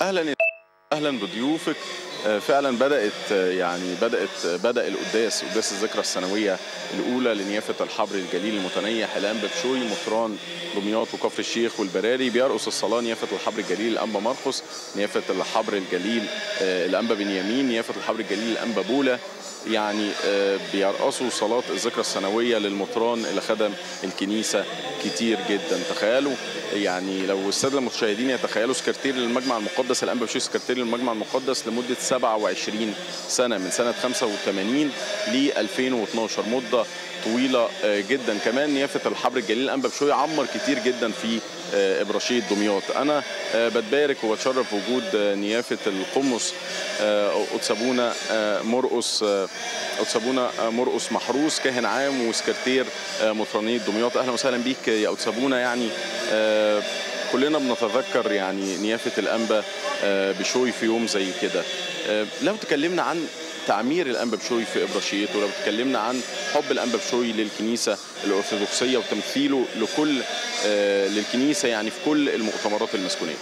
اهلا اهلا بضيوفك آه، فعلا بدات آه، يعني بدات بدا القداس قداس الذكرى السنويه الاولى لنيافه الحبر الجليل المتنيح الانبا بشوي مطران دمياط وكفر الشيخ والبراري بيرقص الصلاه نيافه الحبر الجليل الانبا مرقس نيافه الحبر الجليل آه، الانبا بنيامين نيافه الحبر الجليل الانبا بولا يعني آه، بيرقصوا صلاة الذكرى السنوية للمطران اللي خدم الكنيسة كتير جدا تخيلوا يعني لو السادة المشاهدين يتخيلوا سكرتير للمجمع المقدس الأنبا بشوي سكرتير للمجمع المقدس لمدة 27 سنة من سنة 85 ل 2012 مدة طويلة آه، جدا كمان نيافة الحبر الجليل الأنبا بشوي عمر كتير جدا في آه، إبراشية دمياط أنا آه، بتبارك وبتشرف وجود آه، نيافة القمص آه، أتسابونا آه، مرقص آه، أتسابونا آه، مرقص محروس كاهن عام وسكرتير آه، مطرانية دمياط أهلا وسهلا بيك يا أتسابونا يعني آه، كلنا بنتذكر يعني نيافة الأنبا آه، بشوي في يوم زي كده آه، لو تكلمنا عن تعمير الانبا بشوي في ابراشيته لو اتكلمنا عن حب الانبا بشوي للكنيسه الارثوذكسيه وتمثيله لكل آه، للكنيسه يعني في كل المؤتمرات المسكونيه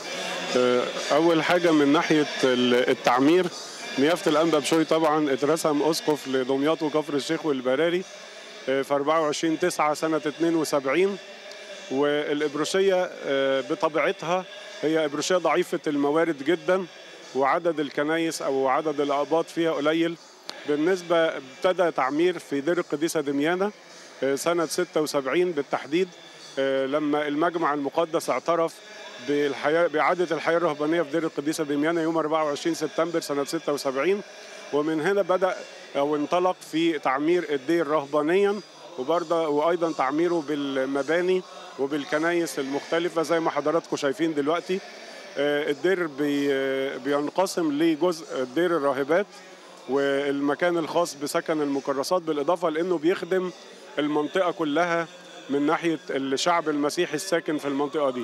اول حاجه من ناحيه ال- التعمير نيافه الانبا بشوي طبعا اترسم اسقف لدمياط وكفر الشيخ والبراري آه، في 24 9 سنه 72 والابروشيه آه، بطبيعتها هي ابروشيه ضعيفه الموارد جدا وعدد الكنايس او عدد الاباط فيها قليل بالنسبه ابتدى تعمير في دير القديسه دميانه آه، سنه 76 بالتحديد آه، لما المجمع المقدس اعترف بالحياه باعاده الحياه الرهبانيه في دير القديسه دميانه يوم 24 سبتمبر سنه 76 ومن هنا بدا او انطلق في تعمير الدير رهبانيا وبرضه وايضا تعميره بالمباني وبالكنايس المختلفه زي ما حضراتكم شايفين دلوقتي آه، الدير بي آه، بينقسم لجزء دير الراهبات والمكان الخاص بسكن المكرسات بالاضافه لانه بيخدم المنطقه كلها من ناحيه الشعب المسيحي الساكن في المنطقه دي.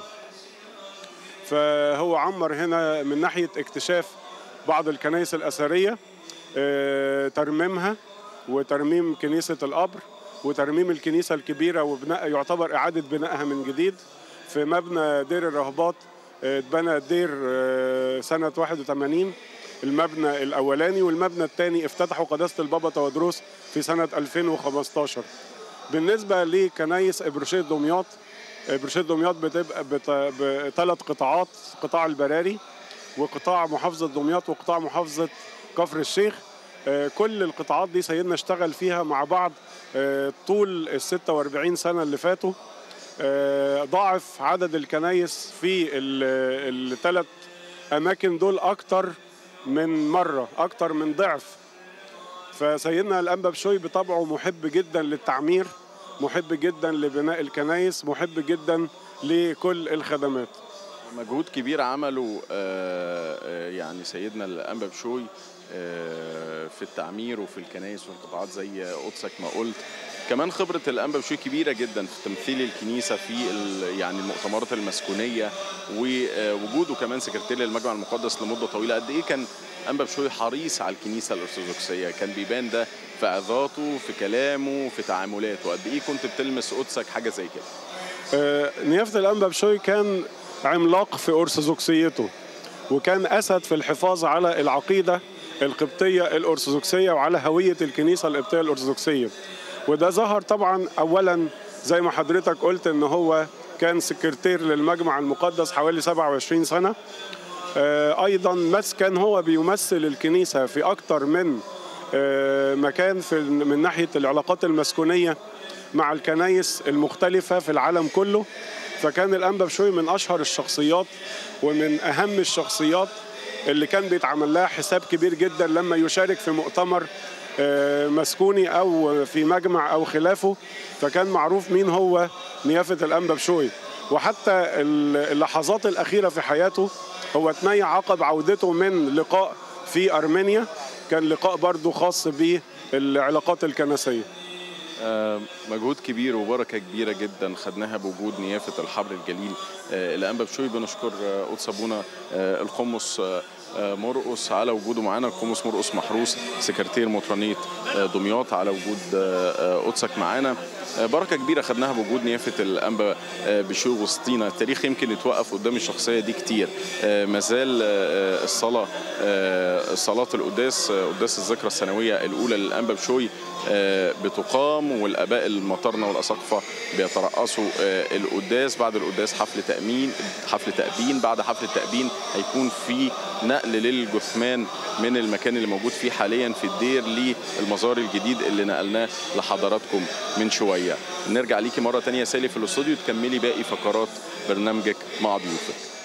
فهو عمر هنا من ناحيه اكتشاف بعض الكنائس الاثريه آه، ترميمها وترميم كنيسه القبر وترميم الكنيسه الكبيره وبناء يعتبر اعاده بنائها من جديد في مبنى دير الرهبات آه، اتبنى الدير آه، سنه 81 المبنى الاولاني والمبنى الثاني افتتحوا قداسه البابا تودروس في سنه 2015 بالنسبه لكنايس ابرشيه دمياط ابرشيه دمياط بتبقى بثلاث قطاعات قطاع البراري وقطاع محافظه دمياط وقطاع محافظه كفر الشيخ آه، كل القطاعات دي سيدنا اشتغل فيها مع بعض آه، طول ال 46 سنه اللي فاتوا آه، ضاعف عدد الكنايس في الثلاث اماكن دول اكتر من مره اكتر من ضعف فسيدنا الانبا بشوي بطبعه محب جدا للتعمير محب جدا لبناء الكنايس محب جدا لكل الخدمات مجهود كبير عمله آه، آه، يعني سيدنا الانبا بشوي آه، في التعمير وفي الكنائس والقطاعات زي قدسك ما قلت كمان خبرة الأنبا بشوي كبيرة جدا في تمثيل الكنيسة في ال- يعني المؤتمرات المسكونية ووجوده كمان سكرتير للمجمع المقدس لمدة طويلة قد إيه كان أنبا بشوي حريص على الكنيسة الأرثوذكسية كان بيبان ده في عظاته في كلامه في تعاملاته قد إيه كنت بتلمس قدسك حاجة زي كده آه، نيافة الأنبا بشوي كان عملاق في أرثوذكسيته وكان أسد في الحفاظ على العقيدة القبطية الأرثوذكسية وعلى هوية الكنيسة القبطية الأرثوذكسية وده ظهر طبعا أولا زي ما حضرتك قلت إن هو كان سكرتير للمجمع المقدس حوالي 27 سنة آه، ايضا مس كان هو بيمثل الكنيسه في اكتر من آه، مكان في من ناحيه العلاقات المسكونيه مع الكنايس المختلفه في العالم كله فكان الانبا بشوي من اشهر الشخصيات ومن اهم الشخصيات اللي كان بيتعمل لها حساب كبير جدا لما يشارك في مؤتمر آه، مسكوني او في مجمع او خلافه فكان معروف مين هو نيافه الانبا بشوي وحتى اللحظات الاخيره في حياته هو تنيا عقب عودته من لقاء في ارمينيا كان لقاء برضه خاص بالعلاقات الكنسيه آه، مجهود كبير وبركة كبيرة جدا خدناها بوجود نيافة الحبر الجليل آه، الأنبا بشوي بنشكر آه، قدس أبونا آه، القمص آه، مرقص على وجوده معانا القمص مرقص محروس سكرتير مطرانيه دمياط على وجود قدسك معانا بركه كبيره خدناها بوجود نيافه الانبا بشوي وسطينا التاريخ يمكن يتوقف قدام الشخصيه دي كتير ما زال الصلاه صلاه القداس قداس الذكرى السنويه الاولى للانبا بشوي بتقام والاباء المطرنه والاساقفه بيترأسوا القداس بعد القداس حفل تامين حفل تأبين بعد حفل التأبين هيكون في نقل للجثمان من المكان اللي موجود فيه حاليا في الدير للمزار الجديد اللي نقلناه لحضراتكم من شويه نرجع ليكي مره تانية سالي في الاستوديو تكملي باقي فقرات برنامجك مع ضيوفك